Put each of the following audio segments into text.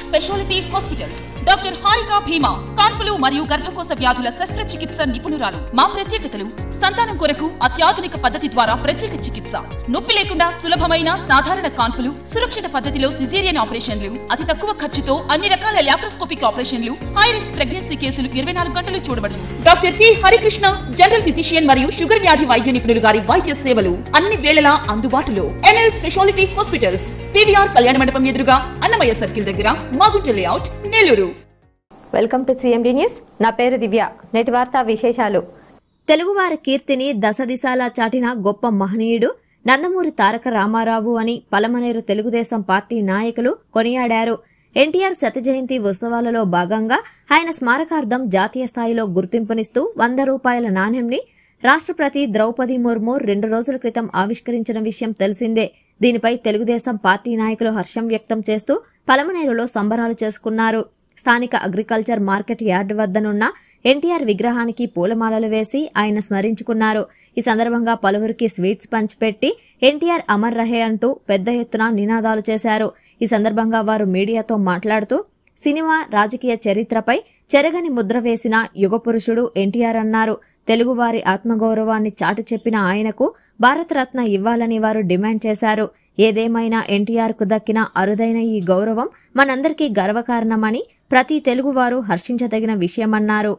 speciality hospitals doctor Harika Bhima కాన్పులు మరియు గర్భకోశ వ్యాధుల శస్త్రచికిత్స నిపుణురాలు మా ప్రత్యేకతలు సంతానం కొరకు అత్యాధునిక పద్ధతి ద్వారా ప్రత్యేక చికిత్స నొప్పి లేకుండా సులభమైన సాధారణ కాన్పులు సురక్షిత పద్ధతిలో సిజేరియన్ ఆపరేషన్లు అతి తక్కువ ఖర్చుతో అన్ని రకాల లాప్రోస్కోపిక్ ఆపరేషన్లు హై రిస్క్ ప్రెగ్నెన్సీ కేసులు ఇరవై నాలుగు గంటలు చూడబడును doctor P Harikrishna general physician మరియు షుగర్ వ్యాధి వైద్య నిపుణులు గారి వైద్య సేవలు అన్ని వేళలా అందుబాటులో ఎన్ఎల్ స్పెషాలిటీ హాస్పిటల్స్ పివిఆర్ కళ్యాణ మండపం ఎదురుగా అన్నమయ్య సర్కిల్ దగ్గర Magunta layout Nellore welcome to CMD news నా పేరు దివ్య నేటి వార్తా విశేషాలు తెలుగువారి కీర్తిని దశ దిశాలా చాటిన గొప్ప మహనీయుడు నందమూరి తారక రామారావు అని పలమనేరు తెలుగుదేశం పార్టీ నాయకులు కొనియాడారు ఎన్టీఆర్ శత జయంతి ఉత్సవాలలో భాగంగా ఆయన స్మారకార్థం జాతీయ స్థాయిలో గుర్తింపునిస్తూ వంద రూపాయల నాణ్యంని రాష్ట్రపతి ద్రౌపది ముర్ము రెండు రోజుల క్రితం ఆవిష్కరించిన విషయం తెలిసిందే దీనిపై తెలుగుదేశం పార్టీ నాయకులు హర్షం వ్యక్తం చేస్తూ పలమనేరులో సంబరాలు చేసుకున్నారు స్థానిక అగ్రికల్చర్ మార్కెట్ యార్డు వద్దనున్న ఎన్టీఆర్ విగ్రహానికి పూలమాలలు వేసి ఆయన స్మరించుకున్నారు ఈ సందర్భంగా పలువురికి స్వీట్స్ పంచిపెట్టి ఎన్టీఆర్ అమర్ రహే అంటూ పెద్ద ఎత్తున నినాదాలు చేశారు ఈ సందర్భంగా వారు మీడియాతో మాట్లాడుతూ సినిమా రాజకీయ చరిత్రపై చెరగని ముద్ర వేసిన యుగపురుషుడు ఎన్టీఆర్ అన్నారు తెలుగువారి ఆత్మగౌరవాన్ని చాటి చెప్పిన ఆయనకు భారతరత్న ఇవ్వాలని వారు డిమాండ్ చేశారు ఏదేమైనా ఎన్టీఆర్ కు దక్కిన అరుదైన ఈ గౌరవం మనందరికీ గర్వకారణమని ప్రతి తెలుగువారు హర్షించదగిన విషయమన్నారు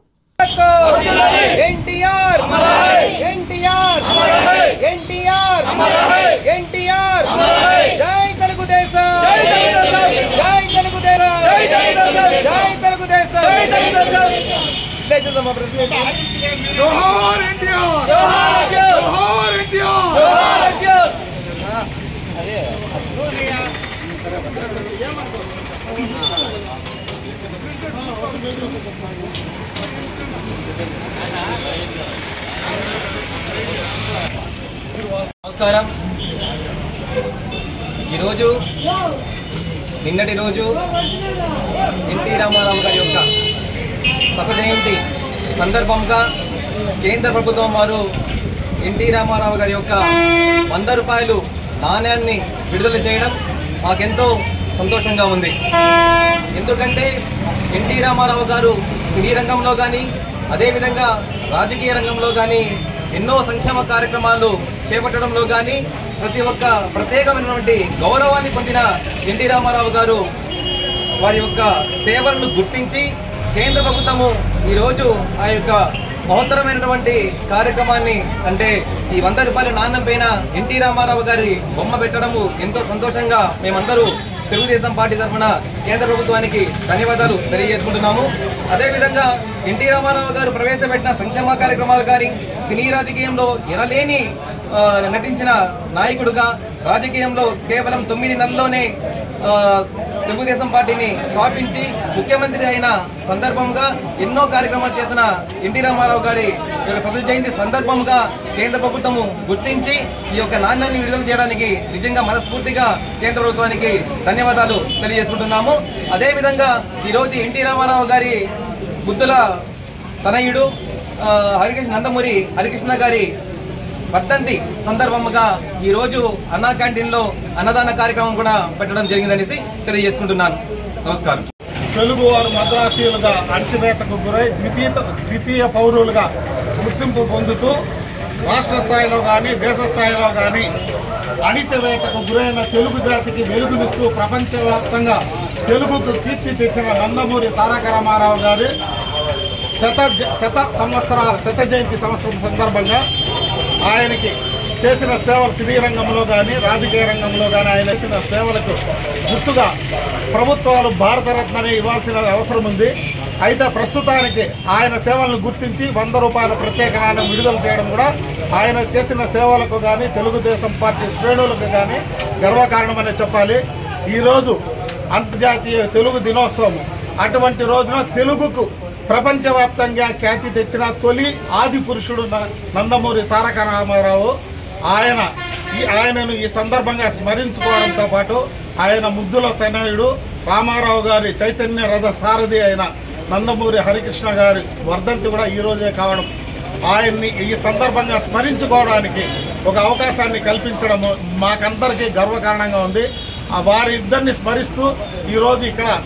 ఎన్టీఆర్ ఎన్టీఆర్ ఎన్టీఆర్ ఎన్టీఆర్ జై తెలుగుదేశం జై తెలుగుదేశం జై తెలుగుదేశం లేచేద్దామా ప్రెసిడెంట్ జోహార్ ఎన్టీఆర్ జోహార్ ఎన్టీఆర్ జోహార్ నమస్కారం ఈరోజు నిన్నటి రోజు ఎన్టీ రామారావు గారి యొక్క శత జయంతి సందర్భంగా కేంద్ర ప్రభుత్వం వారు ఎన్టీ రామారావు గారి యొక్క వంద రూపాయలు నాణ్యాన్ని విడుదల చేయడం మాకెంతో సంతోషంగా ఉంది ఎందుకంటే ఎన్టీ రామారావు గారు సినీ రంగంలో కానీ అదేవిధంగా రాజకీయ రంగంలో కానీ ఎన్నో సంక్షేమ కార్యక్రమాలు చేపట్టడంలో కానీ ప్రతి ఒక్క ప్రత్యేకమైనటువంటి గౌరవాన్ని పొందిన ఎన్టీ రామారావు గారు వారి యొక్క సేవలను గుర్తించి కేంద్ర ప్రభుత్వము ఈరోజు ఆ యొక్క మహోత్తరమైనటువంటి కార్యక్రమాన్ని అంటే ఈ వంద రూపాయల నాణ్యం పైన ఎన్టీ రామారావు గారి బొమ్మ పెట్టడము ఎంతో సంతోషంగా మేమందరూ తెలుగుదేశం పార్టీ తరఫున కేంద్ర ప్రభుత్వానికి ధన్యవాదాలు తెలియజేసుకుంటున్నాము అదేవిధంగా ఎన్టీ రామారావు గారు ప్రవేశపెట్టిన సంక్షేమ కార్యక్రమాలు కానీ సినీ రాజకీయంలో ఎనలేని ఆ, నటించిన నాయకుడుగా రాజకీయంలో కేవలం తొమ్మిది నెలల్లోనే ఆ, తెలుగుదేశం పార్టీని స్థాపించి ముఖ్యమంత్రి అయిన సందర్భంగా ఎన్నో కార్యక్రమాలు చేసిన ఎన్టీ రామారావు గారి యొక్క శత జయంతి సందర్భంగా కేంద్ర ప్రభుత్వము గుర్తించి ఈ యొక్క నాణ్యాన్ని విడుదల చేయడానికి నిజంగా మనస్ఫూర్తిగా కేంద్ర ప్రభుత్వానికి ధన్యవాదాలు తెలియజేసుకుంటున్నాము అదేవిధంగా ఈరోజు ఎన్టీ రామారావు గారి బుద్ధుల తనయుడు ఆ, హరికృష్ణ నందమూరి హరికృష్ణ గారి వర్ధంతి సందర్భంగా ఈ రోజు అన్నా క్యాంటీన్ లో అన్నదాన కార్యక్రమం కూడా పెట్టడం జరిగిందనేసి తెలియజేసుకుంటున్నాను నమస్కారం తెలుగువారు మద్రాసీలుగా అణచివేతకు గురై ద్వితీయ ద్వితీయ పౌరులుగా గుర్తింపు పొందుతూ రాష్ట్ర స్థాయిలో కానీ దేశ స్థాయిలో కానీ అణిచివేతకు గురైన తెలుగు జాతికి వెలుగునిస్తూ ప్రపంచవ్యాప్తంగా తెలుగుకు కీర్తి తెచ్చిన నందమూరి తారక రామారావు గారి శత జ- శత సంవత్సరాల శత జయంతి సంవత్సరం సందర్భంగా ఆయనకి చేసిన సేవలు సినీ రంగంలో కానీ రాజకీయ రంగంలో కానీ ఆయన చేసిన సేవలకు గుర్తుగా ప్రభుత్వాలు భారతరత్నని ఇవ్వాల్సిన అవసరం ఉంది అయితే ప్రస్తుతానికి ఆయన సేవలను గుర్తించి వంద రూపాయల ప్రత్యేక నాణ్యం విడుదల చేయడం కూడా ఆయన చేసిన సేవలకు కానీ తెలుగుదేశం పార్టీ శ్రేణులకు కానీ గర్వకారణమని చెప్పాలి ఈరోజు అంతర్జాతీయ తెలుగు దినోత్సవం అటువంటి రోజున తెలుగుకు ప్రపంచవ్యాప్తంగా ఖ్యాతి తెచ్చిన తొలి ఆది పురుషుడు న- నందమూరి తారక రామారావు ఆయన ఈ ఆయనను ఈ సందర్భంగా స్మరించుకోవడంతో పాటు ఆయన ముద్దుల తనయుడు రామారావు గారి చైతన్య రథ సారథి అయిన నందమూరి హరికృష్ణ గారి వర్ధంతి కూడా ఈ రోజే కావడం ఆయన్ని ఈ సందర్భంగా స్మరించుకోవడానికి ఒక అవకాశాన్ని కల్పించడము మాకందరికీ గర్వకారణంగా ఉంది ఆ వారి ఇద్దరిని స్మరిస్తూ ఈరోజు ఇక్కడ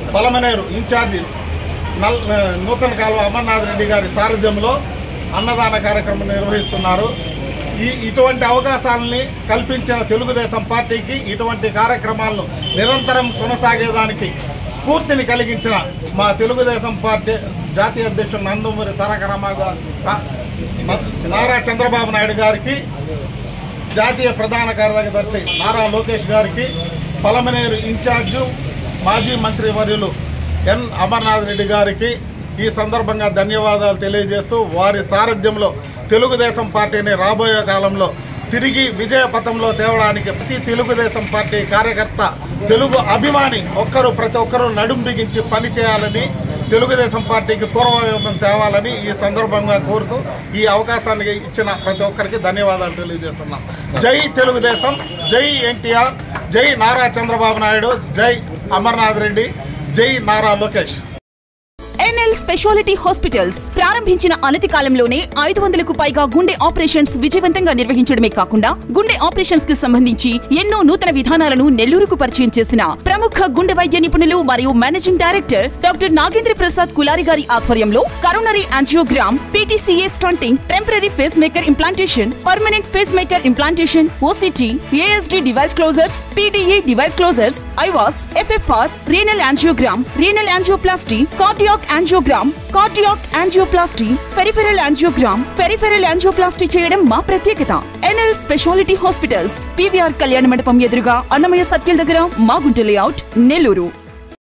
పలమనేరు ఇన్ఛార్జి నల్ నూతన కాలువ అమర్నాథ్ రెడ్డి గారి సారథ్యంలో అన్నదాన కార్యక్రమం నిర్వహిస్తున్నారు ఈ ఇటువంటి అవకాశాలని కల్పించిన తెలుగుదేశం పార్టీకి ఇటువంటి కార్యక్రమాలను నిరంతరం కొనసాగేదానికి స్ఫూర్తిని కలిగించిన మా తెలుగుదేశం పార్టీ జాతీయ అధ్యక్షుడు నందమూరి తారక రామారావు నారా చంద్రబాబు నాయుడు గారికి జాతీయ ప్రధాన కార్యదర్శి నారా లోకేష్ గారికి పలమనేరు ఇన్ఛార్జు మాజీ మంత్రి వర్యులు ఎన్ అమర్నాథ్ రెడ్డి గారికి ఈ సందర్భంగా ధన్యవాదాలు తెలియజేస్తూ వారి సారథ్యంలో తెలుగుదేశం పార్టీని రాబోయే కాలంలో తిరిగి విజయ పథంలో తేవడానికి ప్రతి తెలుగుదేశం పార్టీ కార్యకర్త తెలుగు అభిమాని ఒక్కరు ప్రతి ఒక్కరూ నడుం బిగించి పని చేయాలని తెలుగుదేశం పార్టీకి పూర్వయోగం తేవాలని ఈ సందర్భంగా కోరుతూ ఈ అవకాశాన్ని ఇచ్చిన ప్రతి ఒక్కరికి ధన్యవాదాలు తెలియజేస్తున్నాం జై తెలుగుదేశం జై ఎన్టీఆర్ జై నారా చంద్రబాబు నాయుడు జై అమర్నాథ్ రెడ్డి జై Nara Lokesh NL speciality hospitals ప్రారంభించిన అనతి కాలంలోనే ఐదు వందలకు పైగా గుండె ఆపరేషన్స్ విజయవంతంగా నిర్వహించడమే కాకుండా గుండె ఆపరేషన్స్ కి సంబంధించి ఎన్నో నూతన విధానాలను నెల్లూరుకు పరిచయం చేసిన ప్రముఖ గుండె వైద్య నిపుణులు మరియు managing director doctor Nagendra Prasad Kulari గారి ఆధ్వర్యంలో coronary angiogram PTCA stenting temporary pacemaker implantation permanent pacemaker implantation OCT ASD device closures PDA device closures IVUS FFR renal angiogram renal angioplasty cardiac angiogram cardiac angioplasty peripheral angiogram peripheral angioplasty చేయడం మా ప్రత్యేకత NL speciality hospitals PVR కళ్యాణ మండపం ఎదురుగా Annamayya circle దగ్గర Magunta layout Nellore